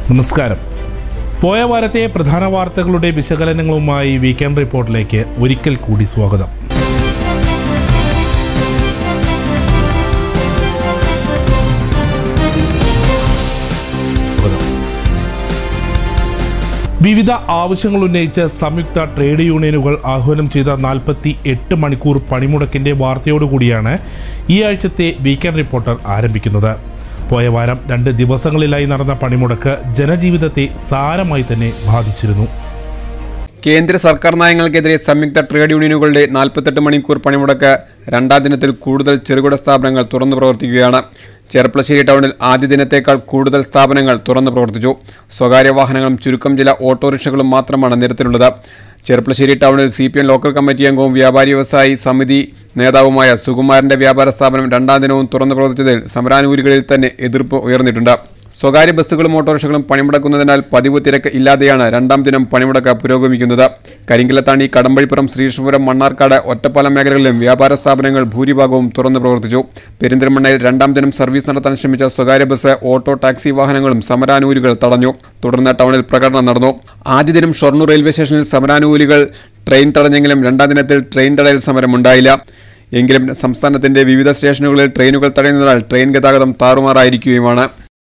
നമസ്കാരം പോയ വാരത്തെ പ്രധാന വാർത്തകളുടെ വിശകലനങ്ങളുമായി വീക്കെൻഡ് റിപ്പോർട്ടിലേക്ക് ഒരിക്കൽ കൂടി സ്വാഗതം വിവിധ ആവശ്യങ്ങൾ ഉന്നയിച്ച് സംയുക്ത ട്രേഡ് യൂണിയനുകൾ ആഹ്വാനം ചെയ്ത നാൽപ്പത്തി എട്ട് മണിക്കൂർ പണിമുടക്കിന്റെ വാർത്തയോടുകൂടിയാണ് ഈ ആഴ്ചത്തെ വീക്കെൻഡ് റിപ്പോർട്ടർ ആരംഭിക്കുന്നത് പോയ വാരം രണ്ട് ദിവസങ്ങളിലായി നടന്ന പണിമുടക്ക് ജനജീവിതത്തെ സാരമായി തന്നെ ബാധിച്ചിരുന്നു കേന്ദ്ര സർക്കാർ നയങ്ങൾക്കെതിരെ സംയുക്ത ട്രേഡ് യൂണിയനുകളുടെ നാൽപ്പത്തെട്ട് മണിക്കൂർ പണിമുടക്ക് രണ്ടാം ദിനത്തിൽ കൂടുതൽ ചെറുകിട സ്ഥാപനങ്ങൾ തുറന്നു പ്രവർത്തിക്കുകയാണ് ചെർപ്പളശ്ശേരി ടൗണിൽ ആദ്യ ദിനത്തേക്കാൾ കൂടുതൽ സ്ഥാപനങ്ങൾ തുറന്നു പ്രവർത്തിച്ചു സ്വകാര്യ വാഹനങ്ങളും ചുരുക്കം ചില ഓട്ടോറിക്ഷകളും മാത്രമാണ് നിരത്തിലുള്ളത് ചെർപ്പളശ്ശേരി ടൗണിൽ C P M local committee അംഗവും വ്യാപാരി വ്യവസായി സമിതി നേതാവുമായ സുകുമാരന്റെ വ്യാപാര സ്ഥാപനം രണ്ടാം ദിനവും തുറന്നു പ്രവർത്തിച്ചതിൽ സമരാനുകൂലികളിൽ തന്നെ എതിർപ്പ് ഉയർന്നിട്ടുണ്ട് സ്വകാര്യ ബസ്സുകളും ഓട്ടോറിക്ഷകളും പണിമുടക്കുന്നതിനാൽ പതിവ് തിരക്ക് ഇല്ലാതെയാണ് രണ്ടാം ദിനം പണിമുടക്ക് പുരോഗമിക്കുന്നത് കരിങ്കിലത്താണി കടമ്പഴിപ്പുറം ശ്രീകൃഷ്ണപുരം മണ്ണാർക്കാട് ഒറ്റപ്പാലം മേഖലകളിലും വ്യാപാര സ്ഥാപനങ്ങൾ ഭൂരിഭാഗവും തുറന്നു പ്രവർത്തിച്ചു പെരിന്തൽമണ്ണയിൽ രണ്ടാം ദിനം സർവീസ് നടത്താൻ ശ്രമിച്ച സ്വകാര്യ ബസ് ഓട്ടോ ടാക്സി വാഹനങ്ങളും സമരാനുകൂലികൾ തടഞ്ഞു തുടർന്ന് ടൗണിൽ പ്രകടനം നടന്നു ആദ്യ ദിനം ഷൊർണൂർ റെയിൽവേ സ്റ്റേഷനിൽ സമരാനുകൂലികൾ ട്രെയിൻ തടഞ്ഞെങ്കിലും രണ്ടാം ദിനത്തിൽ ട്രെയിൻ തടയൽ സമരമുണ്ടായില്ല എങ്കിലും സംസ്ഥാനത്തിന്റെ വിവിധ സ്റ്റേഷനുകളിൽ ട്രെയിനുകൾ തടയുന്നതിനാൽ ട്രെയിൻ ഗതാഗതം താറുമാറായിരിക്കുകയുമാണ്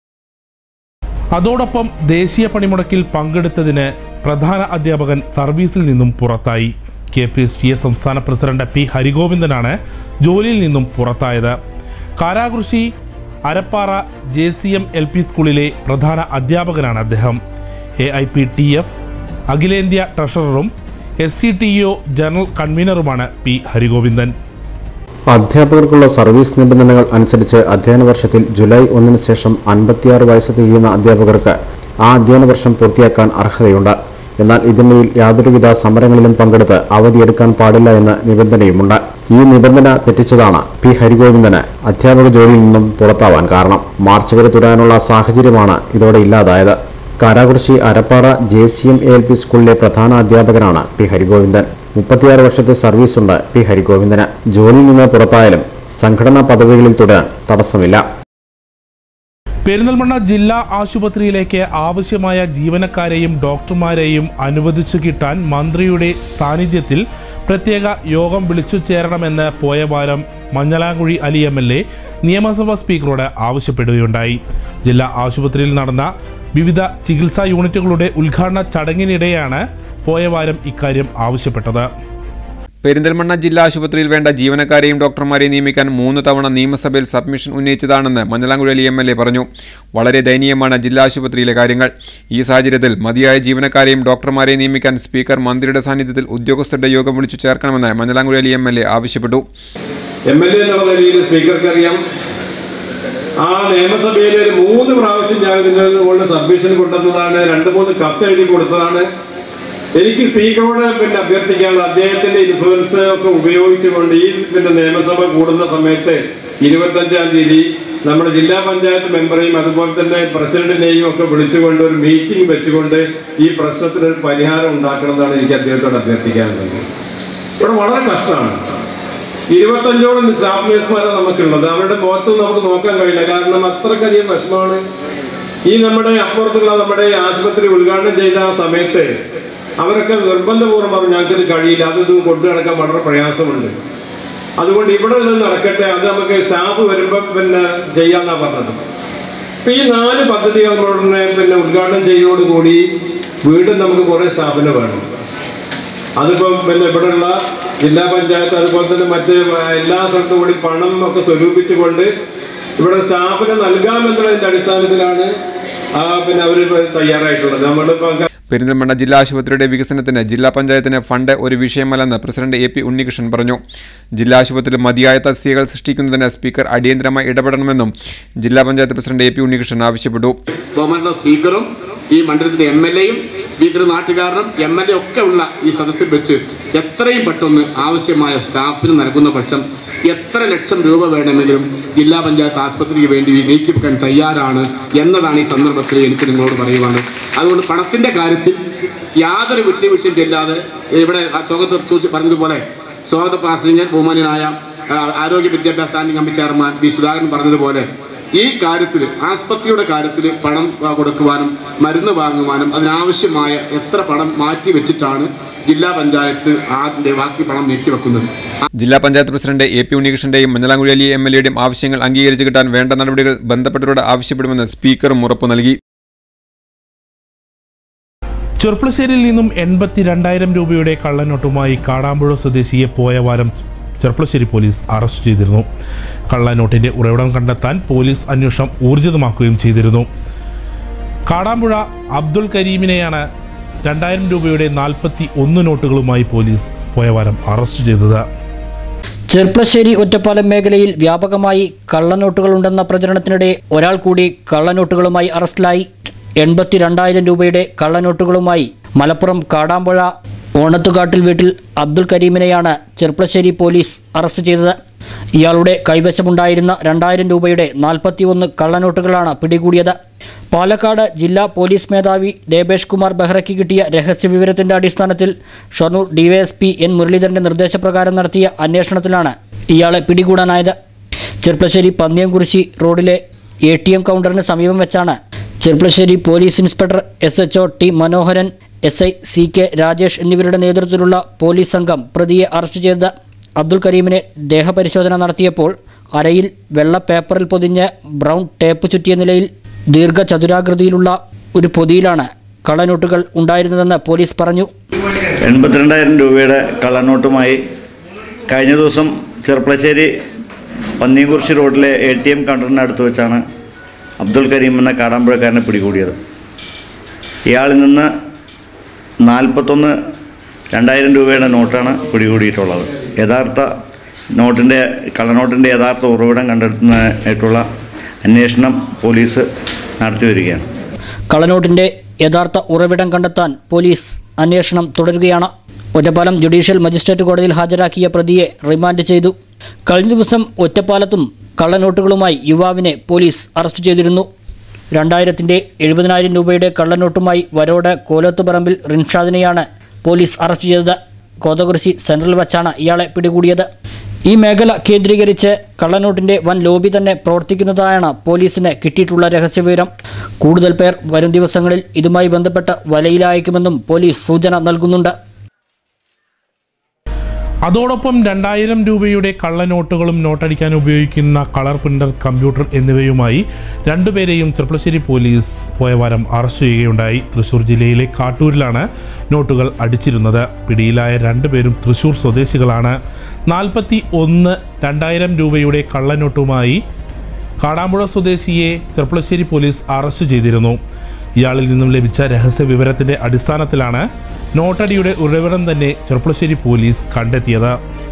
അതോടൊപ്പം ദേശീയ പണിമുടക്കിൽ പങ്കെടുത്തതിന് പ്രധാന അധ്യാപകൻ സർവീസിൽ നിന്നും പുറത്തായി K P S T A സംസ്ഥാന പ്രസിഡന്റ് പി ഹരിഗോവിന്ദനാണ് ജോലിയിൽ നിന്നും പുറത്തായത് കാരാകൃഷി Arappara J C M L P സ്കൂളിലെ പ്രധാന അധ്യാപകനാണ് അദ്ദേഹം A I P T F അഖിലേന്ത്യാ ട്രഷററും S C T O general കൺവീനറുമാണ് പി ഹരിഗോവിന്ദൻ അധ്യാപകർക്കുള്ള സർവീസ് നിബന്ധനകൾ അനുസരിച്ച് അധ്യയന വർഷത്തിൽ ജൂലൈ ഒന്നിന് ശേഷം അൻപത്തിയാറ് വയസ്സ് തികയുന്ന അധ്യാപകർക്ക് ആ അധ്യയന വർഷം പൂർത്തിയാക്കാൻ അർഹതയുണ്ട് എന്നാൽ ഇതിന്മേൽ യാതൊരുവിധ സമരങ്ങളിലും പങ്കെടുത്ത് അവധിയെടുക്കാൻ പാടില്ല എന്ന നിബന്ധനയുമുണ്ട് ഈ നിബന്ധന തെറ്റിച്ചതാണ് പി ഹരിഗോവിന്ദന് അധ്യാപക ജോലിയിൽ നിന്നും പുറത്താവാൻ കാരണം മാർച്ച് വരെ തുടരാനുള്ള സാഹചര്യമാണ് ഇതോടെ ഇല്ലാതായത് Karakurissi Arappara J C M A L P സ്കൂളിലെ പ്രധാന അധ്യാപകനാണ് പി ഹരിഗോവിന്ദൻ മുപ്പത്തിയാറ് വർഷത്തെ സർവീസുണ്ട് പി ഹരിഗോവിന്ദന് ജോലിയിൽ നിന്ന് പുറത്തായാലും സംഘടനാ പദവികളിൽ തുടരാൻ തടസ്സമില്ല പെരിന്തൽമണ്ണ ജില്ലാ ആശുപത്രിയിലേക്ക് ആവശ്യമായ ജീവനക്കാരെയും ഡോക്ടർമാരെയും അനുവദിച്ചു കിട്ടാൻ മന്ത്രിയുടെ സാന്നിധ്യത്തിൽ പ്രത്യേക യോഗം വിളിച്ചു ചേരണമെന്ന് പോയ വാരം Manjalamkuzhi Ali M L A നിയമസഭാ സ്പീക്കറോട് ആവശ്യപ്പെടുകയുണ്ടായി ജില്ലാ ആശുപത്രിയിൽ നടന്ന വിവിധ ചികിത്സാ യൂണിറ്റുകളുടെ ഉദ്ഘാടന ചടങ്ങിനിടെയാണ് പോയ വാരം ഇക്കാര്യം ആവശ്യപ്പെട്ടത് പെരിന്തൽമണ്ണ ജില്ലാ ആശുപത്രിയിൽ വേണ്ട ജീവനക്കാരെയും ഡോക്ടർമാരെയും നിയമിക്കാൻ മൂന്ന് തവണ നിയമസഭയിൽ സബ്മിഷൻ ഉന്നയിച്ചതാണെന്ന് മഞ്ഞളാംകുഴലി എം എൽ എ പറഞ്ഞു വളരെ ദയനീയമാണ് ജില്ലാ ആശുപത്രിയിലെ കാര്യങ്ങൾ ഈ സാഹചര്യത്തിൽ മതിയായ ജീവനക്കാരെയും ഡോക്ടർമാരെയും നിയമിക്കാൻ സ്പീക്കർ മന്ത്രിയുടെ സാന്നിധ്യത്തിൽ ഉദ്യോഗസ്ഥരുടെ യോഗം വിളിച്ചു ചേർക്കണമെന്ന് മഞ്ഞളാംകുഴലി എം എൽ എ ആവശ്യപ്പെട്ടു എം എൽ എ എന്നുള്ള നിലയിൽ സ്പീക്കർക്ക് അറിയാം ആ നിയമസഭയിൽ ഒരു മൂന്ന് പ്രാവശ്യം ഞാൻ നിങ്ങളുടെ മുകളിൽ സബ്മിഷൻ കൊണ്ടുവന്നതാണ് രണ്ട് മൂന്ന് കത്ത് എഴുതി കൊടുത്തതാണ് എനിക്ക് സ്പീക്കറോട് പിന്നെ അഭ്യർത്ഥിക്കാനുള്ള അദ്ദേഹത്തിന്റെ ഇൻഫ്ലുവൻസ് ഒക്കെ ഉപയോഗിച്ചുകൊണ്ട് ഈ പിന്നെ നിയമസഭ കൂടുന്ന സമയത്ത് ഇരുപത്തഞ്ചാം തീയതി നമ്മുടെ ജില്ലാ പഞ്ചായത്ത് മെമ്പറേയും അതുപോലെ തന്നെ പ്രസിഡന്റിനെയും ഒക്കെ വിളിച്ചുകൊണ്ട് ഒരു മീറ്റിംഗ് വെച്ചുകൊണ്ട് ഈ പ്രശ്നത്തിന് ഒരു പരിഹാരം ഉണ്ടാക്കണമെന്നാണ് എനിക്ക് അദ്ദേഹത്തോട് അഭ്യർത്ഥിക്കാനുള്ളത് ഇവിടെ വളരെ കഷ്ടമാണ് ഇരുപത്തഞ്ചോളം സ്റ്റാഫ് നഴ്സുമാരാണ് നമുക്കുള്ളത് അവരുടെ മുഖത്ത് നമുക്ക് നോക്കാൻ കഴിയില്ല കാരണം അത്രക്കധികം വിഷമമാണ് ഈ നമ്മുടെ അപ്പുറത്തുള്ള നമ്മുടെ ആശുപത്രി ഉദ്ഘാടനം ചെയ്ത ആ സമയത്ത് അവരൊക്കെ നിർബന്ധപൂർവ്വം പറഞ്ഞു ഞങ്ങൾക്ക് ഇത് കഴിയില്ല അത് ഇത് കൊണ്ടു നടക്കാൻ വളരെ പ്രയാസമുണ്ട് അതുകൊണ്ട് ഇവിടെ നിന്ന് നടക്കട്ടെ അത് നമുക്ക് സ്റ്റാഫ് വരുമ്പോൾ പിന്നെ ചെയ്യാന്നാ പറഞ്ഞത് അപ്പൊ ഈ നാല് പദ്ധതികൾ നമ്മളുടനെ പിന്നെ ഉദ്ഘാടനം ചെയ്തതോടുകൂടി വീണ്ടും നമുക്ക് കുറെ സ്റ്റാഫിനെ വേണം അതിപ്പം പിന്നെ ഇവിടെയുള്ള ജില്ലാ പഞ്ചായത്ത് അതുപോലെ തന്നെ മറ്റ് എല്ലാ സ്ഥലത്തും കൂടി പണം ഒക്കെ സ്വരൂപിച്ചുകൊണ്ട് ഇവിടെ സ്റ്റാഫിന് നൽകാമെന്നുള്ളതിന്റെ അടിസ്ഥാനത്തിലാണ് ആ പിന്നെ അവർ തയ്യാറായിട്ടുള്ളത് നമ്മളിപ്പോ പെരിന്തൽമണ്ണ ജില്ലാ ആശുപത്രിയുടെ വികസനത്തിന് ജില്ലാ പഞ്ചായത്തിന് ഫണ്ട് ഒരു വിഷയമല്ലെന്ന് പ്രസിഡന്റ് എ പി ഉണ്ണികൃഷ്ണൻ പറഞ്ഞു ജില്ലാ ആശുപത്രിയിൽ മതിയായ തസ്തികകൾ സൃഷ്ടിക്കുന്നതിന് സ്പീക്കർ അടിയന്തരമായി ഇടപെടണമെന്നും ജില്ലാ panchayat president A P Unnikrishnan ആവശ്യപ്പെട്ടു ബഹുമാനുള്ള സ്പീക്കറും ഈ മണ്ഡലത്തിലെ എം എൽ എയും സ്പീക്കർ നാട്ടുകാരനും എം എൽ എ ഒക്കെ ഉള്ള ഈ സദസ്സിൽ വെച്ച് എത്രയും പെട്ടെന്ന് ആവശ്യമായ സ്റ്റാഫിന് നൽകുന്ന പക്ഷം എത്ര ലക്ഷം രൂപ വേണമെങ്കിലും ജില്ലാ പഞ്ചായത്ത് ആസ്പത്രിക്ക് വേണ്ടി നീക്കിവെക്കാൻ തയ്യാറാണ് എന്നതാണ് ഈ സന്ദർഭത്തിൽ എനിക്ക് നിങ്ങളോട് പറയുവാണ് അതുകൊണ്ട് പണത്തിന്റെ കാര്യത്തിൽ യാതൊരു വിട്ടുവീഴ്ചയും ചെല്ലാതെ ഇവിടെ ആ സ്വാഗത സൂചി പറഞ്ഞതുപോലെ സ്വാഗത പ്രാസിംഗൻ ബഹുമാനായ ആ, ആരോഗ്യ വിദ്യാഭ്യാസ standing committee chairman V Sudhakaran പറഞ്ഞതുപോലെ ഈ കാര്യത്തിൽ ആസ്പത്രിയുടെ കാര്യത്തിൽ പണം ആ, കൊടുക്കുവാനും മരുന്ന് വാങ്ങുവാനും അതിനാവശ്യമായ എത്ര പണം മാറ്റി വെച്ചിട്ടാണ് ജില്ലാ പഞ്ചായത്ത് അതിന്റെ ബാക്കി പണം നീക്കിവെക്കുന്നത് ജില്ലാ പഞ്ചായത്ത് പ്രസിഡന്റ് എ പി ഉണ്ണികൃഷ്ണന്റെയും മഞ്ഞളാംകുഴി അലി എം എൽ എയുടെയും ആവശ്യങ്ങൾ അംഗീകരിച്ചു കിട്ടാൻ വേണ്ട നടപടികൾ ബന്ധപ്പെട്ടവരോട് ആവശ്യപ്പെടുമെന്ന് സ്പീക്കറും ഉറപ്പു നൽകി ചെർപ്പളശ്ശേരിയിൽ നിന്നും എൺപത്തിരണ്ടായിരം രൂപയുടെ കള്ളനോട്ടുമായി കാടാമ്പുഴ സ്വദേശിയെ പോയ വാരം ചെർപ്പളശ്ശേരി പോലീസ് അറസ്റ്റ് ചെയ്തിരുന്നു കള്ളനോട്ടിന്റെ ഉറവിടം കണ്ടെത്താൻ പോലീസ് അന്വേഷണം ഊർജിതമാക്കുകയും ചെയ്തിരുന്നു കാടാമ്പുഴ അബ്ദുൾ കരീമിനെയാണ് രണ്ടായിരം രൂപയുടെ നാൽപ്പത്തി ഒന്ന് നോട്ടുകളുമായി പോലീസ് പോയ വാരം അറസ്റ്റ് ചെയ്തത് ചെർപ്പളശ്ശേരി ഒറ്റപ്പാലം മേഖലയിൽ വ്യാപകമായി കള്ളനോട്ടുകളുണ്ടെന്ന പ്രചരണത്തിനിടെ ഒരാൾ കൂടി കള്ളനോട്ടുകളുമായി അറസ്റ്റിലായി എൺപത്തിരണ്ടായിരം രൂപയുടെ കള്ളനോട്ടുകളുമായി മലപ്പുറം കാടാമ്പുഴ ഓണത്തുകാട്ടിൽ വീട്ടിൽ അബ്ദുൽ കരീമിനെയാണ് ചെർപ്പളശ്ശേരി പോലീസ് അറസ്റ്റ് ചെയ്തത് ഇയാളുടെ കൈവശമുണ്ടായിരുന്ന രണ്ടായിരം രൂപയുടെ നാൽപ്പത്തിയൊന്ന് കള്ളനോട്ടുകളാണ് പിടികൂടിയത് പാലക്കാട് ജില്ലാ പോലീസ് മേധാവി ദേബേഷ് കുമാർ ബെഹ്റയ്ക്ക് കിട്ടിയ രഹസ്യവിവരത്തിന്റെ അടിസ്ഥാനത്തിൽ ഷൊർണൂർ ഡിവൈഎസ്പി എൻ മുരളീധരന്റെ നിർദ്ദേശപ്രകാരം നടത്തിയ അന്വേഷണത്തിലാണ് ഇയാളെ പിടികൂടാനായത് ചെർപ്പളശ്ശേരി പന്നിയംകുറിശി റോഡിലെ എ ടി എം കൗണ്ടറിന് സമീപം വെച്ചാണ് Cherpulassery police inspector S H O T Manoharan S I C K Rajesh എന്നിവരുടെ നേതൃത്വത്തിലുള്ള പോലീസ് സംഘം പ്രതിയെ അറസ്റ്റ് ചെയ്തത് അബ്ദുൽ കരീമിനെ ദേഹപരിശോധന നടത്തിയപ്പോൾ അരയിൽ വെള്ള പേപ്പറിൽ പൊതിഞ്ഞ് ബ്രൗൺ ടേപ്പ് ചുറ്റിയ നിലയിൽ ദീർഘചതുരാകൃതിയിലുള്ള ഒരു പൊതിയിലാണ് കള്ളനോട്ടുകൾ ഉണ്ടായിരുന്നതെന്ന് പോലീസ് പറഞ്ഞു എൺപത്തിരണ്ടായിരം രൂപയുടെ കള്ളനോട്ടുമായി കഴിഞ്ഞ ദിവസം ചെർപ്പളശ്ശേരി പന്നിയംകുറിശി റോഡിലെ എ ടി എം കൗണ്ടറിന് അടുത്ത് വെച്ചാണ് അബ്ദുൽ കരീം എന്ന കാടാമ്പുഴക്കാരനെ പിടികൂടിയത് ഇയാളിൽ നിന്ന് നാൽപ്പത്തൊന്ന് രണ്ടായിരം രൂപയുടെ നോട്ടാണ് പിടികൂടിയിട്ടുള്ളത് യഥാർത്ഥ നോട്ടിൻ്റെ കള്ളനോട്ടിൻ്റെ യഥാർത്ഥ ഉറവിടം കണ്ടെത്തുന്നതായിട്ടുള്ള അന്വേഷണം പോലീസ് നടത്തി വരികയാണ് കള്ളനോട്ടിന്റെ യഥാർത്ഥ ഉറവിടം കണ്ടെത്താൻ പോലീസ് അന്വേഷണം തുടരുകയാണ് ഒറ്റപ്പാലം ജുഡീഷ്യൽ മജിസ്ട്രേറ്റ് കോടതിയിൽ ഹാജരാക്കിയ പ്രതിയെ റിമാൻഡ് ചെയ്തു കഴിഞ്ഞ ദിവസം ഒറ്റപ്പാലത്തും കള്ളനോട്ടുകളുമായി യുവാവിനെ പോലീസ് അറസ്റ്റ് ചെയ്തിരുന്നു രണ്ടായിരത്തിൻ്റെ എഴുപതിനായിരം രൂപയുടെ കള്ളനോട്ടുമായി വരോട് കോലത്തുപറമ്പിൽ റിൻഷാദിനെയാണ് പോലീസ് അറസ്റ്റ് ചെയ്തത് കോതകുറിശി സെൻട്രൽ വച്ചാണ് ഇയാളെ പിടികൂടിയത് ഈ മേഖല കേന്ദ്രീകരിച്ച് കള്ളനോട്ടിന്റെ വൻ ലോബി തന്നെ പ്രവർത്തിക്കുന്നതായാണ് പോലീസിന് കിട്ടിയിട്ടുള്ള രഹസ്യവിവരം കൂടുതൽ പേർ വരും ദിവസങ്ങളിൽ ഇതുമായി ബന്ധപ്പെട്ട് വലയിലായേക്കുമെന്നും പോലീസ് സൂചന നൽകുന്നുണ്ട് അതോടൊപ്പം രണ്ടായിരം രൂപയുടെ കള്ളനോട്ടുകളും നോട്ടടിക്കാൻ ഉപയോഗിക്കുന്ന കളർ പ്രിന്റർ കമ്പ്യൂട്ടർ എന്നിവയുമായി രണ്ടുപേരെയും ചെർപ്പളശ്ശേരി പോലീസ് പോയ വാരം അറസ്റ്റ് ചെയ്യുകയുണ്ടായി തൃശൂർ ജില്ലയിലെ കാട്ടൂരിലാണ് നോട്ടുകൾ അടിച്ചിരുന്നത് പിടിയിലായ രണ്ടുപേരും തൃശൂർ സ്വദേശികളാണ് നാൽപ്പത്തി ഒന്ന് രണ്ടായിരം രൂപയുടെ കള്ളനോട്ടുമായി കാടാമ്പുഴ സ്വദേശിയെ ചെർപ്പളശ്ശേരി പോലീസ് അറസ്റ്റ് ചെയ്തിരുന്നു ഇയാളിൽ നിന്നും ലഭിച്ച രഹസ്യ വിവരത്തിന്റെ അടിസ്ഥാനത്തിലാണ് നോട്ടടിയുടെ ഉറവിടം തന്നെ ചെർപ്പളശ്ശേരി പോലീസ് കണ്ടെത്തിയത്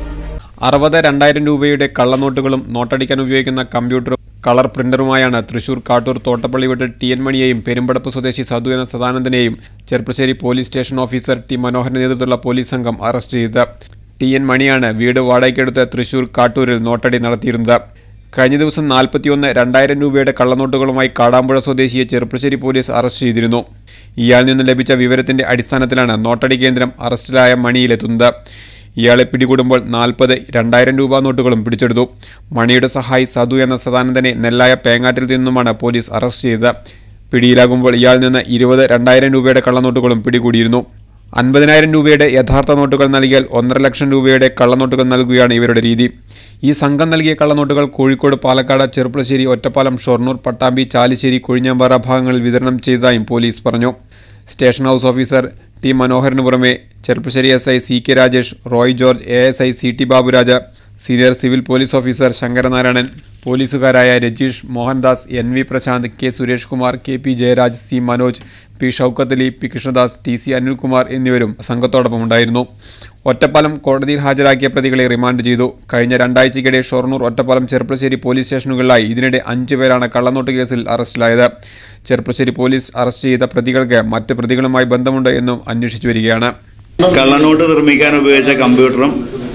അറുപത് രണ്ടായിരം രൂപയുടെ കള്ളനോട്ടുകളും നോട്ടടിക്കാൻ ഉപയോഗിക്കുന്ന കമ്പ്യൂട്ടറും കളർ പ്രിന്ററുമായാണ് തൃശൂർ കാട്ടൂർ തോട്ടപ്പള്ളി വീട്ടിൽ ടി എൻ മണിയെയും പെരുമ്പടപ്പ് സ്വദേശി സധു എന്ന സദാനന്ദനെയും Cherpulassery police station officer T മനോഹരന്റെ നേതൃത്വത്തിലുള്ള പോലീസ് സംഘം അറസ്റ്റ് ചെയ്തത് ടി എൻ മണിയാണ് വീട് വാടകയ്ക്കെടുത്ത് തൃശൂർ കാട്ടൂരിൽ നോട്ടടി നടത്തിയിരുന്നത് കഴിഞ്ഞ ദിവസം നാൽപ്പത്തിയൊന്ന് രണ്ടായിരം രൂപയുടെ കള്ളനോട്ടുകളുമായി കാടാമ്പുഴ സ്വദേശിയെ ചെറുപ്പശ്ശേരി പോലീസ് അറസ്റ്റ് ചെയ്തിരുന്നു ഇയാളിൽ നിന്ന് ലഭിച്ച വിവരത്തിന്റെ അടിസ്ഥാനത്തിലാണ് നോട്ടടി കേന്ദ്രം അറസ്റ്റിലായ മണിയിലെത്തുന്നത് ഇയാളെ പിടികൂടുമ്പോൾ നാൽപ്പത് രണ്ടായിരം രൂപ നോട്ടുകളും പിടിച്ചെടുത്തു മണിയുടെ സഹായി സധു എന്ന സദാനന്ദനെ നെല്ലായ പേങ്ങാറ്റിൽ നിന്നുമാണ് പോലീസ് അറസ്റ്റ് ചെയ്തത് പിടിയിലാകുമ്പോൾ ഇയാളിൽ നിന്ന് ഇരുപത് രണ്ടായിരം രൂപയുടെ കള്ളനോട്ടുകളും പിടികൂടിയിരുന്നു അൻപതിനായിരം രൂപയുടെ യഥാർത്ഥ നോട്ടുകൾ നൽകിയാൽ ഒന്നര ലക്ഷം രൂപയുടെ കള്ളനോട്ടുകൾ നൽകുകയാണ് ഇവരുടെ രീതി ഈ സംഘം നൽകിയ കള്ളനോട്ടുകൾ കോഴിക്കോട് പാലക്കാട് ചെറുപ്പളശ്ശേരി ഒറ്റപ്പാലം ഷൊർണൂർ പട്ടാമ്പി ചാലിശ്ശേരി കൊഴിഞ്ഞാമ്പാറ ഭാഗങ്ങളിൽ വിതരണം ചെയ്തതായും പോലീസ് പറഞ്ഞു സ്റ്റേഷൻ ഹൗസ് ഓഫീസർ ടി മനോഹറിന് പുറമെ Cherpulassery S I C K Rajesh Roy George A S I C T Baburaj senior civil police officer Sankaranarayanan പോലീസുകാരായ Rajeesh Mohandas N V Prashanth K Suresh Kumar K P Jayaraj C Manoj P Shoukath Ali P Krishnadas T C Anilkumar എന്നിവരും സംഘത്തോടൊപ്പം ഉണ്ടായിരുന്നു ഒറ്റപ്പാലം കോടതിയിൽ ഹാജരാക്കിയ പ്രതികളെ റിമാൻഡ് ചെയ്തു കഴിഞ്ഞ രണ്ടാഴ്ചയ്ക്കിടെ ഷൊർണൂർ ഒറ്റപ്പാലം ചെറുപ്പശ്ശേരി പോലീസ് സ്റ്റേഷനുകളിലായി ഇതിനിടെ അഞ്ചു പേരാണ് കള്ളനോട്ട് കേസിൽ അറസ്റ്റിലായത് ചെറുപ്പശ്ശേരി പോലീസ് അറസ്റ്റ് ചെയ്ത പ്രതികൾക്ക് മറ്റ് പ്രതികളുമായി ബന്ധമുണ്ട് എന്നും അന്വേഷിച്ചു വരികയാണ് കള്ളനോട്ട് നിർമ്മിക്കാൻ ഉപയോഗിച്ച കമ്പ്യൂട്ടറും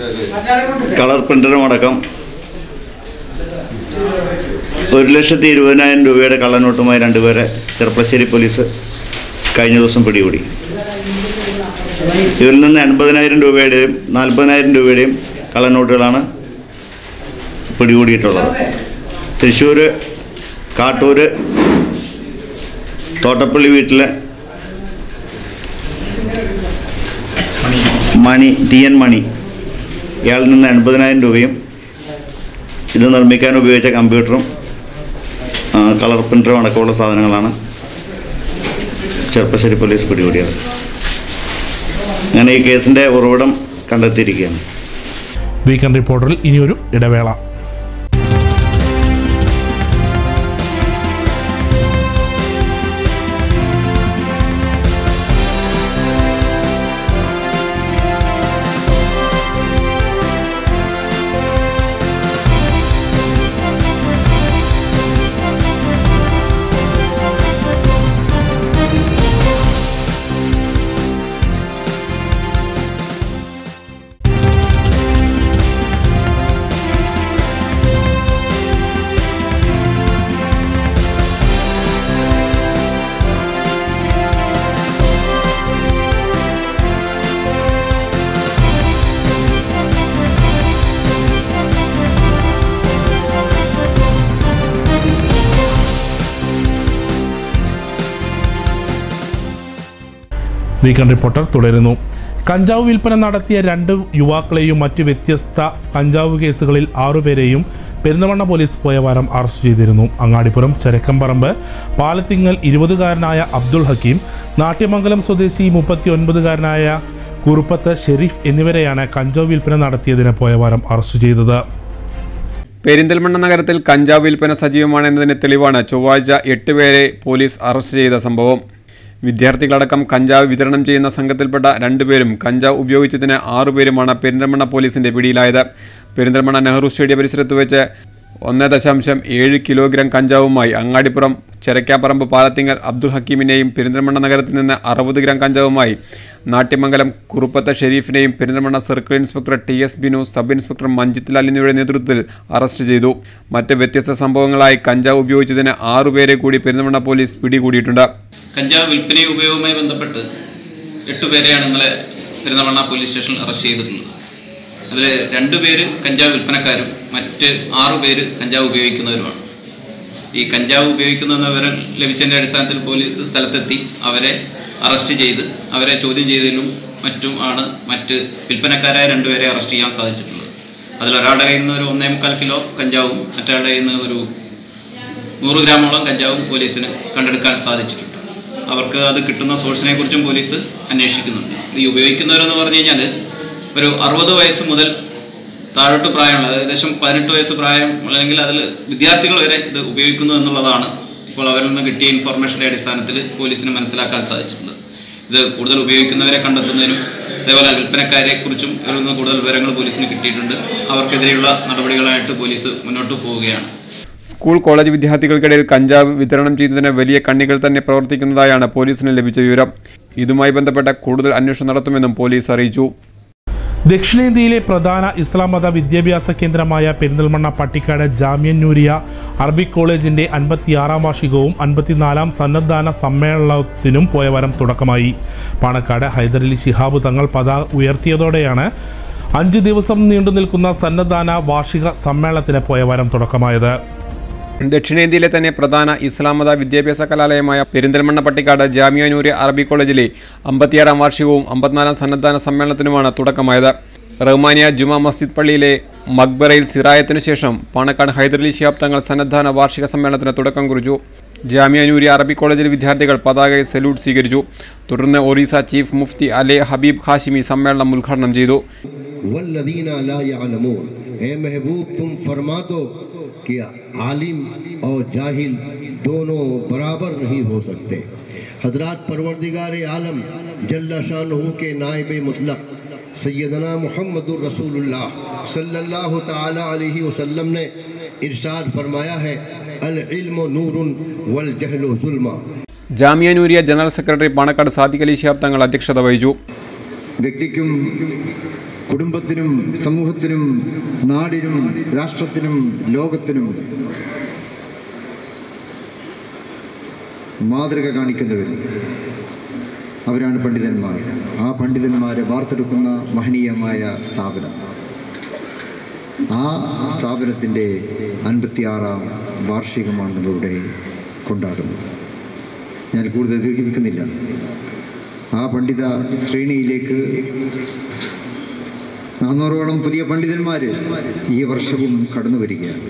കളർ പ്രിന്ററും അടക്കം ഒരു ലക്ഷത്തി ഇരുപതിനായിരം രൂപയുടെ കള്ളനോട്ടുമായി രണ്ടുപേരെ ചെറുപ്പശ്ശേരി പോലീസ് കഴിഞ്ഞ ദിവസം പിടികൂടി ഇവരിൽ നിന്ന് എൺപതിനായിരം രൂപയുടെയും നാൽപ്പതിനായിരം രൂപയുടെയും കള്ളനോട്ടുകളാണ് പിടികൂടിയിട്ടുള്ളത് തൃശ്ശൂർ കാട്ടൂര് തോട്ടപ്പള്ളി വീട്ടിലെ മണി ടി എൻ മണി ഇയാളിൽ നിന്ന് എൺപതിനായിരം രൂപയും ഇത് നിർമ്മിക്കാൻ ഉപയോഗിച്ച കമ്പ്യൂട്ടറും ആ, കളർ പ്രിൻ്ററും അടക്കമുള്ള സാധനങ്ങളാണ് ചെറുപ്പശ്ശേരി പോലീസ് പിടികൂടിയത് അങ്ങനെ ഈ കേസിൻ്റെ ഉറവിടം കണ്ടെത്തിയിരിക്കുകയാണ് വീക്കെൻഡ് റിപ്പോർട്ടറിൽ ഇനിയൊരു ഇടവേള വീക്കെൻഡ് റിപ്പോർട്ടർ തുടരുന്നു കഞ്ചാവ് വിൽപ്പന നടത്തിയ രണ്ട് യുവാക്കളെയും മറ്റ് വ്യത്യസ്ത കഞ്ചാവ് കേസുകളിൽ ആറുപേരെയും പെരിന്തമണ്ണ പോലീസ് പോയ വാരം അറസ്റ്റ് ചെയ്തിരുന്നു അങ്ങാടിപ്പുറം ചരക്കമ്പറമ്പ് പാലത്തിങ്ങൽ ഇരുപതുകാരനായ അബ്ദുൾ ഹക്കീം നാട്യമംഗലം സ്വദേശി മുപ്പത്തി ഒൻപതുകാരനായ കുറുപ്പത്ത് ഷെരീഫ് എന്നിവരെയാണ് കഞ്ചാവ് വിൽപ്പന നടത്തിയതിന് പോയ വാരം അറസ്റ്റ് ചെയ്തത് പെരിന്തൽമണ്ണ നഗരത്തിൽ കഞ്ചാവ് വിൽപ്പന സജീവമാണെന്നതിന് തെളിവാണ് ചൊവ്വാഴ്ച എട്ട് പേരെ പോലീസ് അറസ്റ്റ് ചെയ്ത സംഭവം വിദ്യാർത്ഥികളടക്കം കഞ്ചാവ് വിതരണം ചെയ്യുന്ന സംഘത്തിൽപ്പെട്ട രണ്ടുപേരും കഞ്ചാവ് ഉപയോഗിച്ചതിന് ആറുപേരുമാണ് പെരിന്തൽമണ്ണ പോലീസിന്റെ പിടിയിലായത് പെരിന്തൽമണ്ണ നെഹ്റു സ്റ്റേഡിയം പരിസരത്ത് വെച്ച് ഒന്ന് ദശാംശം ഏഴ് കിലോഗ്രാം കഞ്ചാവുമായി അങ്ങാടിപ്പുറം ചെരക്കാപ്പറമ്പ് പാലത്തിങ്ങൽ അബ്ദുൽ ഹക്കീമിനെയും പെരിന്തൽമണ്ണ നഗരത്തിൽ നിന്ന് അറുപത് ഗ്രാം കഞ്ചാവുമായി നാട്യമംഗലം കുറുപ്പത്ത ഷെരീഫിനെയും Perinthalmanna circle inspector T S Binu sub inspector Manjith Lal എന്നിവരുടെ നേതൃത്വത്തിൽ അറസ്റ്റ് ചെയ്തു മറ്റ് വ്യത്യസ്ത സംഭവങ്ങളായി കഞ്ചാവ് ഉപയോഗിച്ചതിന് ആറുപേരെ കൂടി പെരിന്തൽമണ്ണ പോലീസ് പിടികൂടിയിട്ടുണ്ട് കഞ്ചാവ് വിൽപ്പനയും ഉപയോഗവുമായി ബന്ധപ്പെട്ട് എട്ടുപേരെയാണ് ഇന്നലെ പെരുന്തമണ്ണ പോലീസ് സ്റ്റേഷനിൽ അറസ്റ്റ് ചെയ്തിട്ടുള്ളത് അതിൽ രണ്ടുപേര് കഞ്ചാവ് വിൽപ്പനക്കാരും മറ്റ് ആറു പേര് കഞ്ചാവ് ഉപയോഗിക്കുന്നവരുമാണ് ഈ കഞ്ചാവ് ഉപയോഗിക്കുന്ന വിവരം ലഭിച്ചതിൻ്റെ അടിസ്ഥാനത്തിൽ പോലീസ് സ്ഥലത്തെത്തി അവരെ അറസ്റ്റ് ചെയ്ത് അവരെ ചോദ്യം ചെയ്തതിലും മറ്റും ആണ് മറ്റ് വിൽപ്പനക്കാരായ രണ്ടുപേരെ അറസ്റ്റ് ചെയ്യാൻ സാധിച്ചിട്ടുള്ളത് അതിലൊരാളുടെ കയ്യിൽ നിന്ന് ഒരു ഒന്നേ മുക്കാൽ കിലോ കഞ്ചാവും മറ്റൊരാളുടെ കയ്യിൽ നിന്ന് ഒരു നൂറ് ഗ്രാമോളം കഞ്ചാവും പോലീസിന് കണ്ടെടുക്കാൻ സാധിച്ചിട്ടുണ്ട് അവർക്ക് അത് കിട്ടുന്ന സോഴ്സിനെ കുറിച്ചും പോലീസ് അന്വേഷിക്കുന്നുണ്ട് ഈ ഉപയോഗിക്കുന്നവരെന്ന് പറഞ്ഞു കഴിഞ്ഞാൽ ഒരു അറുപത് വയസ്സ് മുതൽ താഴോട്ട് പ്രായമുള്ള അതായത് ഏകദേശം പതിനെട്ട് വയസ്സ് പ്രായം അല്ലെങ്കിൽ അതിൽ വിദ്യാർത്ഥികൾ വരെ ഇത് ഉപയോഗിക്കുന്നു എന്നുള്ളതാണ് ഇപ്പോൾ അവരിൽ നിന്ന് കിട്ടിയ ഇൻഫർമേഷൻ്റെ അടിസ്ഥാനത്തിൽ പോലീസിന് മനസ്സിലാക്കാൻ സാധിച്ചിട്ടുള്ളത് ഇത് കൂടുതൽ ഉപയോഗിക്കുന്നവരെ കണ്ടെത്തുന്നതിനും അതേപോലെ വിൽപ്പനക്കാരെ കുറിച്ചും ഇതിൽ നിന്ന് കൂടുതൽ വിവരങ്ങൾ പോലീസിന് കിട്ടിയിട്ടുണ്ട് അവർക്കെതിരെയുള്ള നടപടികളായിട്ട് പോലീസ് മുന്നോട്ട് പോവുകയാണ് സ്കൂൾ കോളേജ് വിദ്യാർത്ഥികൾക്കിടയിൽ കഞ്ചാവ് വിതരണം ചെയ്യുന്നതിന് വലിയ കണ്ണികൾ തന്നെ പ്രവർത്തിക്കുന്നതായാണ് പോലീസിന് ലഭിച്ച വിവരം ഇതുമായി ബന്ധപ്പെട്ട കൂടുതൽ അന്വേഷണം നടത്തുമെന്നും പോലീസ് അറിയിച്ചു ദക്ഷിണേന്ത്യയിലെ പ്രധാന ഇസ്ലാം മത വിദ്യാഭ്യാസ കേന്ദ്രമായ പെരിന്തൽമണ്ണ പട്ടിക്കാട് ജാമ്യൻ നൂരിയ അറബിക് കോളേജിന്റെ അൻപത്തിയാറാം വാർഷികവും അൻപത്തിനാലാം സന്നദ്ധാന സമ്മേളനത്തിനും പോയ വാരം തുടക്കമായി പാണക്കാട് ഹൈദരലി ശിഹാബ് തങ്ങൾ പതാക ഉയർത്തിയതോടെയാണ് അഞ്ച് ദിവസം നീണ്ടു നിൽക്കുന്ന സന്നദ്ധാന വാർഷിക സമ്മേളനത്തിന് പോയ വാരം തുടക്കമായത് ദക്ഷിണേന്ത്യയിലെ തന്നെ പ്രധാന ഇസ്ലാം മത വിദ്യാഭ്യാസ കലാലയമായ പെരിന്തൽമണ്ണ പട്ടിക്കാട് ജാമിയ നൂരി അറബി കോളേജിലെ അമ്പത്തിയാറാം വാർഷികവും അമ്പത്തിനാലാം സന്നദ്ധാന സമ്മേളനത്തിനുമാണ് തുടക്കമായത് റഹ്മാനിയ ജുമാ മസ്ജിദ് പള്ളിയിലെ മക്ബറയിൽ സിറായത്തിനു ശേഷം പാണക്കാട് ഹൈദരലി ശിഹാബ് തങ്ങൾ സന്നദ്ധാന വാർഷിക സമ്മേളനത്തിന് തുടക്കം കുറിച്ചു ജാമിയ നൂരി അറബി കോളേജിലെ വിദ്യാർത്ഥികൾ പതാകയെ സല്യൂട്ട് സ്വീകരിച്ചു തുടർന്ന് ഒറീസ ചീഫ് മുഫ്തി അലെ ഹബീബ് ഹാഷിമി സമ്മേളനം ഉദ്ഘാടനം ചെയ്തു वल्लदीना ला यालमून ए महबूब तुम फरमा दो कि आलिम और जाहिल दोनों बराबर नहीं हो सकते हजरत परवरदिगार आलम जल्ला शाह के नायब मुतलक सैदना मोहम्मद रसूलुल्लाह सल्लल्लाहु ताला अलैहि वसल्लम ने इरशाद फरमाया है अल इल्म नूरुन वल जहलु जुल्मा ജാമിയ നൂരിയ ജനറൽ സെക്രട്ടറി പാണക്കാട് സാദിഖ് അലി ശിഹാബ് തങ്ങൾ അധ്യക്ഷത വഹിച്ചു വ്യക്തിക്കും കുടുംബത്തിനും സമൂഹത്തിനും നാടിനും രാഷ്ട്രത്തിനും ലോകത്തിനും മാതൃക കാണിക്കുന്നവർ അവരാണ് പണ്ഡിതന്മാർ ആ പണ്ഡിതന്മാരെ വാർത്തെടുക്കുന്ന മഹനീയമായ സ്ഥാപനം ആ സ്ഥാപനത്തിൻ്റെ അൻപത്തിയാറാം വാർഷികമാണ് നമ്മളിവിടെ കൊണ്ടാടുന്നത് ഞാൻ കൂടുതൽ ദീർഘിപ്പിക്കുന്നില്ല ആ പണ്ഡിത ശ്രേണിയിലേക്ക് നാന്നൂറോളം പുതിയ പണ്ഡിതന്മാർ ഈ വർഷവും കടന്നു വരികയാണ്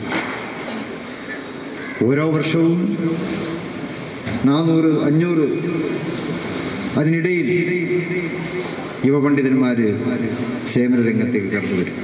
ഓരോ വർഷവും നാനൂറ് അഞ്ഞൂറ് അതിനിടയിൽ യുവപണ്ഡിതന്മാർ സേവന രംഗത്തേക്ക് കടന്നു വരും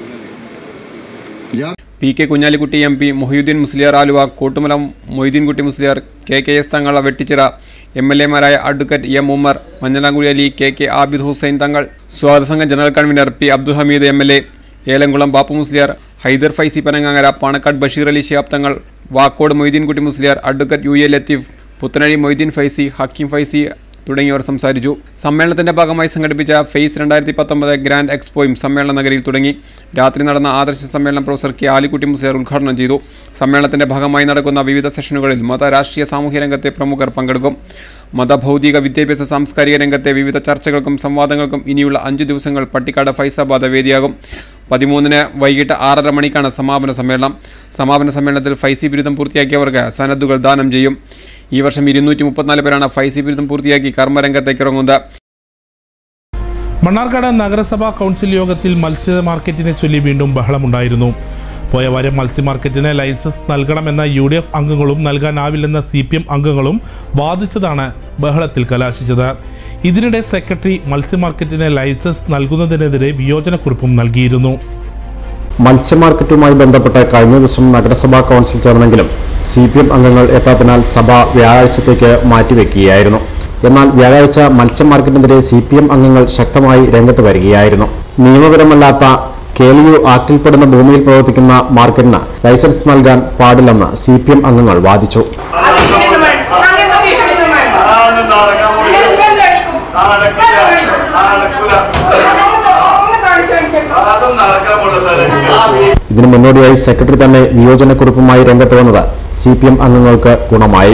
ജാ P K Kunhalikutty M P Mohiyuddin Musliyar Aluva Kottumala Moideenkutty Musliyar K K S Thangal Vettichira M L എമാരായ advocate M Ummer Manjalamkuzhi Ali K K Abid Hussain Thangal സ്വാഗത സംഘം general convener P Abdul Hameed M L A Elamkulam Bapu Musliyar Haidar Faizy Panangangara Panakkad Basheer Ali Shihab Thangal Vakkode Moideenkutty Musliyar advocate U A Latheef Puthanazhi Moideen Faizy Hakeem Faizy തുടങ്ങിയവർ സംസാരിച്ചു സമ്മേളനത്തിന്റെ ഭാഗമായി സംഘടിപ്പിച്ച ഫേസ് രണ്ടായിരത്തി പത്തൊമ്പത് ഗ്രാൻഡ് എക്സ്പോയും സമ്മേളന നഗരിയിൽ തുടങ്ങി രാത്രി നടന്ന ആദർശ സമ്മേളനം പ്രൊഫസർ കെ ആലിക്കുട്ടി മുസ്ലിയാർ ഉദ്ഘാടനം ചെയ്തു സമ്മേളനത്തിന്റെ ഭാഗമായി നടക്കുന്ന വിവിധ സെഷനുകളിൽ മത രാഷ്ട്രീയ സാമൂഹ്യ രംഗത്തെ പ്രമുഖർ പങ്കെടുക്കും മതഭൗതിക വിദ്യാഭ്യാസ സാംസ്കാരിക രംഗത്തെ വിവിധ ചർച്ചകൾക്കും സംവാദങ്ങൾക്കും ഇനിയുള്ള അഞ്ചു ദിവസങ്ങൾ പട്ടിക്കാട് ഫൈസാബാദ് വേദിയാകും പതിമൂന്നിന് വൈകിട്ട് ആറര മണിക്കാണ് സമാപന സമ്മേളനം സമാപന സമ്മേളനത്തിൽ ഫൈസി ബിരുദം പൂർത്തിയാക്കിയവർക്ക് സനദുകൾ ദാനം ചെയ്യും ഈ വർഷം ഇരുന്നൂറ്റി മുപ്പത്തിനാല് പേരാണ് ഫൈസി ബിരുദം പൂർത്തിയാക്കി കർമ്മരംഗത്തേക്ക് ഇറങ്ങുന്നത് മണ്ണാർക്കാട് നഗരസഭാ കൗൺസിൽ യോഗത്തിൽ മത്സ്യ മാർക്കറ്റിനെ ചൊല്ലി വീണ്ടും ബഹളമുണ്ടായിരുന്നു പോയ വാരം മത്സ്യ മാർക്കറ്റിന് ലൈസൻസ് നൽകണമെന്ന യു ഡി എഫ് അംഗങ്ങളും നൽകാനാവില്ലെന്ന സി പി എം അംഗങ്ങളും വാദിച്ചതാണ് ബഹളത്തിൽ കലാശിച്ചത് ഇതിനിടെ സെക്രട്ടറി മത്സ്യ മാർക്കറ്റിന് ലൈസൻസ് നൽകുന്നതിനെതിരെ വിയോജനക്കുറിപ്പും നൽകിയിരുന്നു മത്സ്യമാർക്കറ്റുമായി ബന്ധപ്പെട്ട് കഴിഞ്ഞ ദിവസം നഗരസഭാ കൗൺസിൽ ചേർന്നെങ്കിലും സി പി എം അംഗങ്ങൾ എത്താത്തതിനാൽ സഭ വ്യാഴാഴ്ചത്തേക്ക് മാറ്റിവെക്കുകയായിരുന്നു എന്നാൽ വ്യാഴാഴ്ച മത്സ്യമാർക്കറ്റിനെതിരെ സി പി എം അംഗങ്ങൾ ശക്തമായി രംഗത്ത് വരികയായിരുന്നു നിയമപരമല്ലാത്ത കേലിയു ആക്ടിൽപ്പെടുന്ന ഭൂമിയിൽ പ്രവർത്തിക്കുന്ന മാർക്കറ്റിന് ലൈസൻസ് നൽകാൻ പാടില്ലെന്ന് സി പി എം അംഗങ്ങൾ വാദിച്ചു ഇതിനു മുന്നോടിയായി സെക്രട്ടറി തന്നെ വിയോജനക്കുറിപ്പുമായി രംഗത്ത് വന്നത് സി പി എം അംഗങ്ങൾക്ക് ഗുണമായി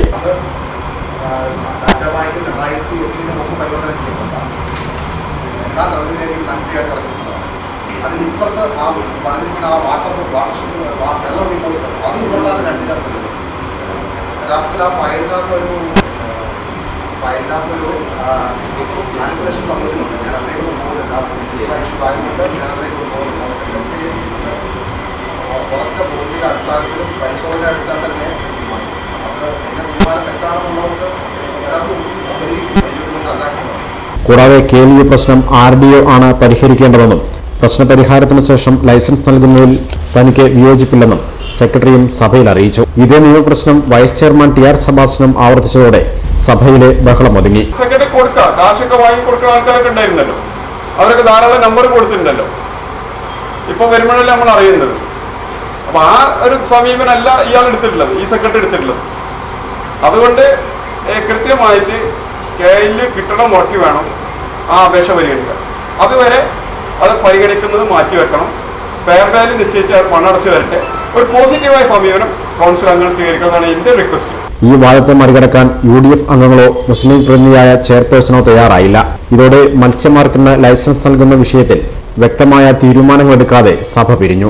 അതിനിപ്പുറത്ത് ആ പറഞ്ഞിരിക്കുന്ന ആ വാട്ടർ വാട്ടർഷിപ്പ് വെള്ളം റിപ്പോർട്ട്സ് അത് ഇവിടെയാണ് രണ്ടിനടുത്തത് യഥാർത്ഥത്തിൽ ആ ഫയലിനകത്ത് ഒരു ഫയലിനകത്ത് ഒരു മാനിപ്പുലേഷൻ സംഭവിച്ചിട്ടുണ്ട് ഞാൻ അതിലേക്ക് പോകുന്നില്ല ആയതുകൊണ്ട് ഞാൻ അതിലേക്ക് പോകുന്നില്ല സെക്രട്ടറി കുറച്ച് ഭൂമിയുടെ അടിസ്ഥാനത്തിലും പരിശോധന അടിസ്ഥാനത്തിൽ തന്നെ തീരുമാനം അത് എന്റെ തീരുമാനം തെറ്റാണെന്നുള്ളത് യഥാർത്ഥത്തിൽ പരിഹരിക്കും കൂടാതെ കെ എൽ യു പ്രശ്നം ആർ ഡി ഒ ആണ് പരിഹരിക്കേണ്ടതെന്നും പ്രശ്നപരിഹാരത്തിനു ശേഷം ലൈസൻസ് നൽകുന്നതിൽ തനിക്ക് വിയോജിപ്പില്ലെന്നും സെക്രട്ടറിയും സഭയിൽ അറിയിച്ചു ഇതേ നിയമപ്രശ്നം വൈസ് ചെയർമാൻ ടി ആർ സഭാസനം ആവർത്തിച്ചതോടെ സഭയിലെ ബഹളം ഒതുങ്ങി സെക്രട്ടറി കൊടുക്കുക കാശൊക്കെ വാങ്ങി കൊടുക്കുന്ന ആൾക്കാരൊക്കെ ഉണ്ടായിരുന്നല്ലോ അവരൊക്കെ ധാരാളം നമ്പർ കൊടുത്തിട്ടുണ്ടല്ലോ ഇപ്പൊ വരുമ്പോഴല്ലേ നമ്മൾ അറിയുന്നത് അപ്പൊ ആ ഒരു സമീപനമല്ല ഇയാൾ എടുത്തിട്ടുള്ളത് ഈ സെക്രട്ടറി എടുത്തിട്ടുള്ളത് അതുകൊണ്ട് ഏഹ്, കൃത്യമായിട്ട് കെയില് കിട്ടണ മുറക്കി വേണം ആ അപേക്ഷ പരിഗണിക്കാൻ അതുവരെ അത് പരിഗണിക്കുന്നത് മാറ്റിവെക്കണം ഫെയർ വാല്യൂ നിശ്ചയിച്ച് അയാൾ പണം അടച്ചു വരട്ടെ ഒരു പോസിറ്റീവായ സമീപനം കൗൺസിൽ അംഗങ്ങൾ സ്വീകരിക്കണമെന്നാണ് എൻ്റെ റിക്വസ്റ്റ് ഈ വാദത്തെ മറികടക്കാൻ യു ഡി എഫ് അംഗങ്ങളോ മുസ്ലിം പ്രതിനിധിയായ ചെയർപേഴ്സണോ തയ്യാറായില്ല ഇതോടെ മത്സ്യമാർക്കിന് ലൈസൻസ് നൽകുന്ന വിഷയത്തിൽ വ്യക്തമായ തീരുമാനങ്ങളെടുക്കാതെ സഭ പിരിഞ്ഞു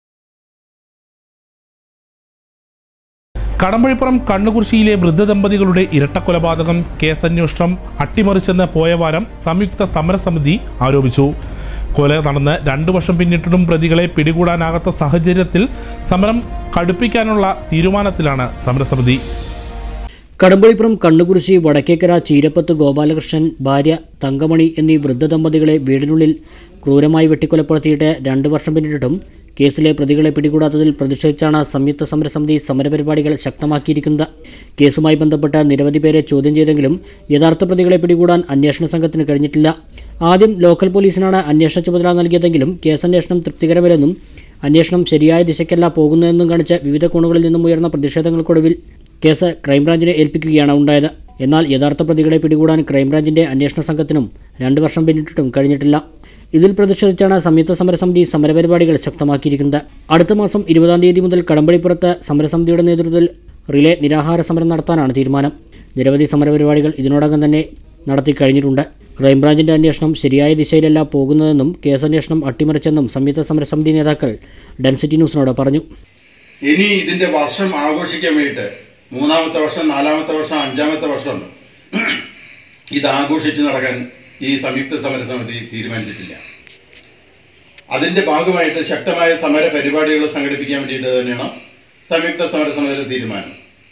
കടമ്പഴിപ്പുറം കണ്ണുകുറിശിയിലെ വൃദ്ധ ദമ്പതികളുടെ ഇരട്ടക്കൊലപാതകം കേസന്വേഷണം അട്ടിമറിച്ചെന്ന് പോയ വാരം സംയുക്ത സമരസമിതി ആരോപിച്ചു കൊല നടന്ന് രണ്ടു വർഷം പിന്നിട്ടിട്ടും പ്രതികളെ പിടികൂടാനാകാത്ത സാഹചര്യത്തിൽ സമരം കടുപ്പിക്കാനുള്ള തീരുമാനത്തിലാണ് സമരസമിതി കടമ്പളിപ്പുറം കണ്ണുകുറിശി വടക്കേക്കര ചീരപ്പത്ത് ഗോപാലകൃഷ്ണൻ ഭാര്യ തങ്കമണി എന്നീ വൃദ്ധ ദമ്പതികളെ വീടിനുള്ളിൽ ക്രൂരമായി വെട്ടിക്കൊലപ്പെടുത്തിയിട്ട് രണ്ട് വർഷം പിന്നിട്ടിട്ടും കേസിലെ പ്രതികളെ പിടികൂടാത്തതിൽ പ്രതിഷേധിച്ചാണ് സംയുക്ത സമരസമിതി സമരപരിപാടികൾ ശക്തമാക്കിയിരിക്കുന്നത് കേസുമായി ബന്ധപ്പെട്ട് നിരവധി പേരെ ചോദ്യം ചെയ്തെങ്കിലും യഥാർത്ഥ പ്രതികളെ പിടികൂടാൻ അന്വേഷണ സംഘത്തിന് കഴിഞ്ഞിട്ടില്ല ആദ്യം ലോക്കൽ പോലീസിനാണ് അന്വേഷണ ചുമതല നൽകിയതെങ്കിലും കേസന്വേഷണം തൃപ്തികരമല്ലെന്നും അന്വേഷണം ശരിയായ ദിശയ്ക്കല്ല പോകുന്നതെന്നും കാണിച്ച് വിവിധ കോണുകളിൽ നിന്നും ഉയർന്ന പ്രതിഷേധങ്ങൾക്കൊടുവിൽ കേസ് ക്രൈംബ്രാഞ്ചിനെ ഏൽപ്പിക്കുകയാണ് ഉണ്ടായത് എന്നാൽ യഥാർത്ഥ പ്രതികളെ പിടികൂടാൻ ക്രൈംബ്രാഞ്ചിന്റെ അന്വേഷണ സംഘത്തിനും രണ്ട് വർഷം പിന്നിട്ടിട്ടും കഴിഞ്ഞിട്ടില്ല ഇതിൽ പ്രതിഷേധിച്ചാണ് സംയുക്ത സമരസമിതി സമരപരിപാടികൾ ശക്തമാക്കിയിരിക്കുന്നത് അടുത്ത മാസം ഇരുപതാം തീയതി മുതൽ കടമ്പളിപ്പുറത്ത് സമരസമിതിയുടെ നേതൃത്വത്തിൽ റിലേ നിരാഹാര സമരം നടത്താനാണ് തീരുമാനം നിരവധി സമരപരിപാടികൾ ഇതിനോടകം തന്നെ നടത്തി കഴിഞ്ഞിട്ടുണ്ട് ക്രൈംബ്രാഞ്ചിന്റെ അന്വേഷണം ശരിയായ ദിശയിലല്ല പോകുന്നതെന്നും കേസന്വേഷണം അട്ടിമറിച്ചെന്നും സംയുക്ത സമരസമിതി നേതാക്കൾ ഡെൻസിറ്റി ന്യൂസിനോട് പറഞ്ഞു ഇനി ഇതിന്റെ വർഷം ആഘോഷിക്കാൻ വേണ്ടിയിട്ട് മൂന്നാമത്തെ വർഷം നാലാമത്തെ വർഷം അഞ്ചാമത്തെ വർഷം ഇത് ആഘോഷിച്ച് നടക്കാൻ ഈ സംയുക്ത സമരസമിതി തീരുമാനിച്ചിട്ടില്ല അതിന്റെ ഭാഗമായിട്ട് ശക്തമായ സമര പരിപാടികൾ സംഘടിപ്പിക്കാൻ വേണ്ടിയിട്ട് തന്നെയാണ് സംയുക്ത സമരസമിതിയുടെ തീരുമാനം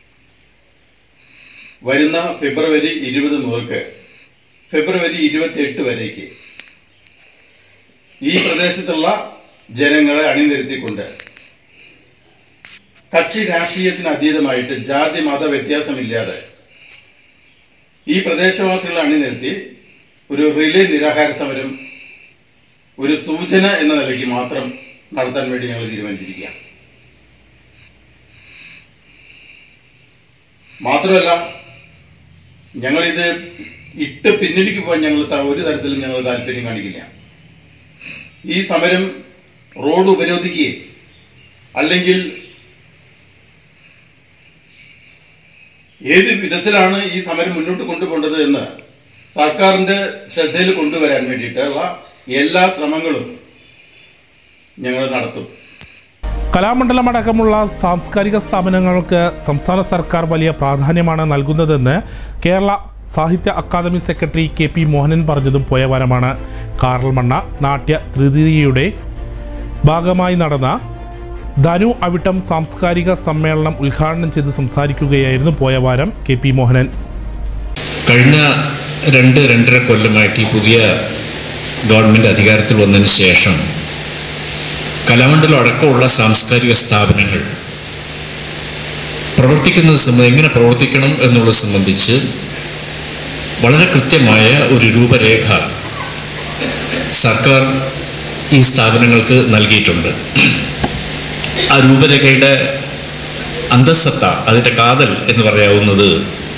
വരുന്ന ഫെബ്രുവരി ഇരുപത് മുതൽക്ക് ഫെബ്രുവരി ഇരുപത്തി എട്ട് വരേക്ക് ഈ പ്രദേശത്തുള്ള ജനങ്ങളെ അണിനിരത്തിക്കൊണ്ട് കക്ഷി രാഷ്ട്രീയത്തിന് അതീതമായിട്ട് ജാതി മത വ്യത്യാസമില്ലാതെ ഈ പ്രദേശവാസികളെ അണിനിരത്തി ഒരു റിലേ നിരാഹാര സമരം ഒരു സൂചന എന്ന നിലയ്ക്ക് മാത്രം നടത്താൻ വേണ്ടി ഞങ്ങൾ തീരുമാനിച്ചിരിക്കുകയാണ് മാത്രമല്ല ഞങ്ങളിത് ഇട്ട് പിന്നിലേക്ക് പോകാൻ ഞങ്ങൾ ത- ഒരു തരത്തിലും ഞങ്ങൾ താല്പര്യം കാണിക്കില്ല ഈ സമരം റോഡ് ഉപരോധിക്കുകയും അല്ലെങ്കിൽ ഏത് വിധത്തിലാണ് ഈ സമരം മുന്നോട്ട് കൊണ്ടുപോകേണ്ടത് എന്ന് സർക്കാരിന്റെ ശ്രദ്ധയിൽ കൊണ്ടുവരാൻ വേണ്ടിയിട്ടുള്ള എല്ലാ ശ്രമങ്ങളും ഞങ്ങൾ നടത്തും കലാമണ്ഡലമടക്കമുള്ള സാംസ്കാരിക സ്ഥാപനങ്ങൾക്ക് സംസ്ഥാന സർക്കാർ വലിയ പ്രാധാന്യമാണ് നൽകുന്നതെന്ന് Kerala Sahitya Akademi secretary K P Mohanan പറഞ്ഞതും പോയവാരമാണ് കാറൽമണ്ണ നാട്യ തൃതീയയുടെ ഭാഗമായി നടന്ന ധനു അവിട്ടം സാംസ്കാരിക സമ്മേളനം ഉദ്ഘാടനം ചെയ്ത് സംസാരിക്കുകയായിരുന്നു പോയവാരം കെ പി മോഹനൻ കഴിഞ്ഞ രണ്ട് രണ്ടര കൊല്ലമായിട്ട് ഈ പുതിയ ഗവൺമെൻറ് അധികാരത്തിൽ വന്നതിന് ശേഷം കലാമണ്ഡലം അടക്കമുള്ള സാംസ്കാരിക സ്ഥാപനങ്ങൾ പ്രവർത്തിക്കുന്നത് സംബന്ധിച്ച് എങ്ങനെ പ്രവർത്തിക്കണം എന്നുള്ളത് സംബന്ധിച്ച് വളരെ കൃത്യമായ ഒരു രൂപരേഖ സർക്കാർ ഈ സ്ഥാപനങ്ങൾക്ക് നൽകിയിട്ടുണ്ട് ആ രൂപരേഖയുടെ അന്തസ്സത്ത അതിൻ്റെ കാതൽ എന്ന് പറയാവുന്നത്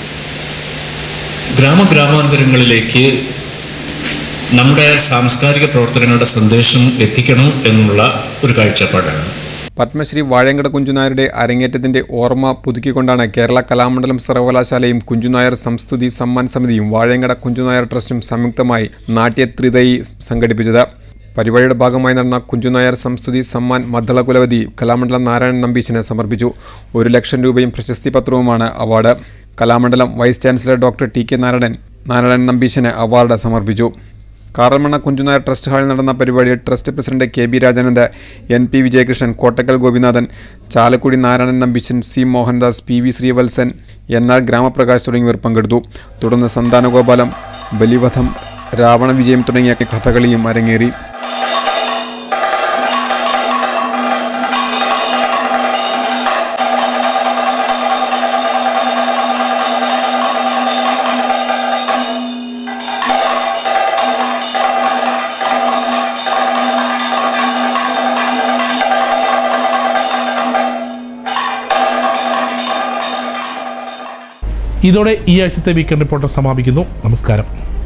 ഗ്രാമഗ്രാമാന്തരങ്ങളിലേക്ക് നമ്മുടെ സാംസ്കാരിക പ്രവർത്തനങ്ങളുടെ സന്ദേശം എത്തിക്കണം എന്നുള്ള ഒരു കാഴ്ചപ്പാടാണ് പത്മശ്രീ വാഴങ്കട കുഞ്ചുനായരുടെ അരങ്ങേറ്റത്തിന്റെ ഓർമ്മ പുതുക്കിക്കൊണ്ടാണ് കേരള കലാമണ്ഡലം സർവകലാശാലയും കുഞ്ചുനായർ സംസ്തുതി സമ്മാൻ സമിതിയും വാഴങ്കട കുഞ്ചുനായർ ട്രസ്റ്റും സംയുക്തമായി നാട്യത്രിതയി സംഘടിപ്പിച്ചത് പരിപാടിയുടെ ഭാഗമായി നടന്ന കുഞ്ചുനായർ സംസ്തുതി സമ്മാൻ മദ്ദള കുലവതി കലാമണ്ഡലം നാരായണൻ നമ്പീശിന് സമർപ്പിച്ചു ഒരു ലക്ഷം രൂപയും പ്രശസ്തി പത്രവുമാണ് award Kalamandalam vice chancellor doctor T K Narayanan Narayanan നമ്പീശിന് അവാർഡ് സമർപ്പിച്ചു കാറൽമണ്ണ കുഞ്ചുനായർ ട്രസ്റ്റ് ഹാളിൽ നടന്ന പരിപാടിയിൽ trust president K B Rajanand N P Vijayakrishnan Kottakkal Gopinathan Chalakudy Narayanan നമ്പിച്ചൻ C Mohandas P V Sreevalsan N R Gramaprakash തുടങ്ങിയവർ പങ്കെടുത്തു തുടർന്ന് സന്താനഗോപാലം ബലിവധം രാവണ വിജയം തുടങ്ങിയ കഥകളിയും അരങ്ങേറി ഇതോടെ ഈ ആഴ്ചത്തെ വീക്കെൻഡ് റിപ്പോർട്ടർ സമാപിക്കുന്നു നമസ്കാരം